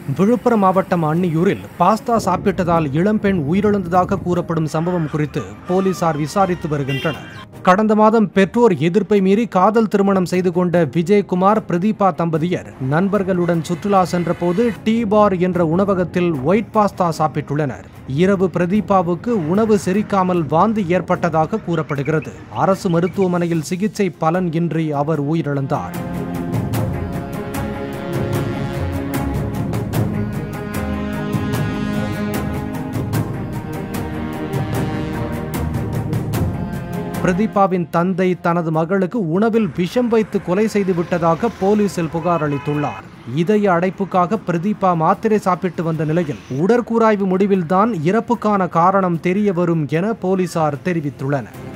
விழுப்புரம் மாவட்டம் அன்னியூரில் பாஸ்தா சாப்பிட்டதால் இளம்பெண் உயிரிழந்ததாக கூறப்படும் சம்பவம் குறித்து போலீசார் விசாரித்து வருகின்றனர் கடந்த மாதம் பெற்றோர் எதிர்ப்பை மீறி காதல் திருமணம் செய்து கொண்ட விஜயகுமார் பிரதீபா தம்பதியர் நண்பர்களுடன் சுற்றுலா சென்றபோது டீ பார் என்ற உணவகத்தில் ஒயிட் பாஸ்தா சாப்பிட்டுள்ளனர் இரவு பிரதீபாவுக்கு உணவு செரிக்காமல் வாந்தி ஏற்பட்டதாக கூறப்படுகிறது அரசு மருத்துவமனையில் சிகிச்சை பலன் இன்றி அவர் உயிரிழந்தார் பிரதீபாவின் தந்தை தனது மகளுக்கு உணவில் விஷம் வைத்து கொலை செய்து விட்டதாக போலீசில் புகார் அளித்துள்ளார் இதய அடைப்புக்காக பிரதீபா மாத்திரை சாப்பிட்டு வந்த நிலையில் உடற்கூராய்வு முடிவில்தான் இறப்புக்கான காரணம் தெரிய வரும் என போலீசார் தெரிவித்துள்ளனர்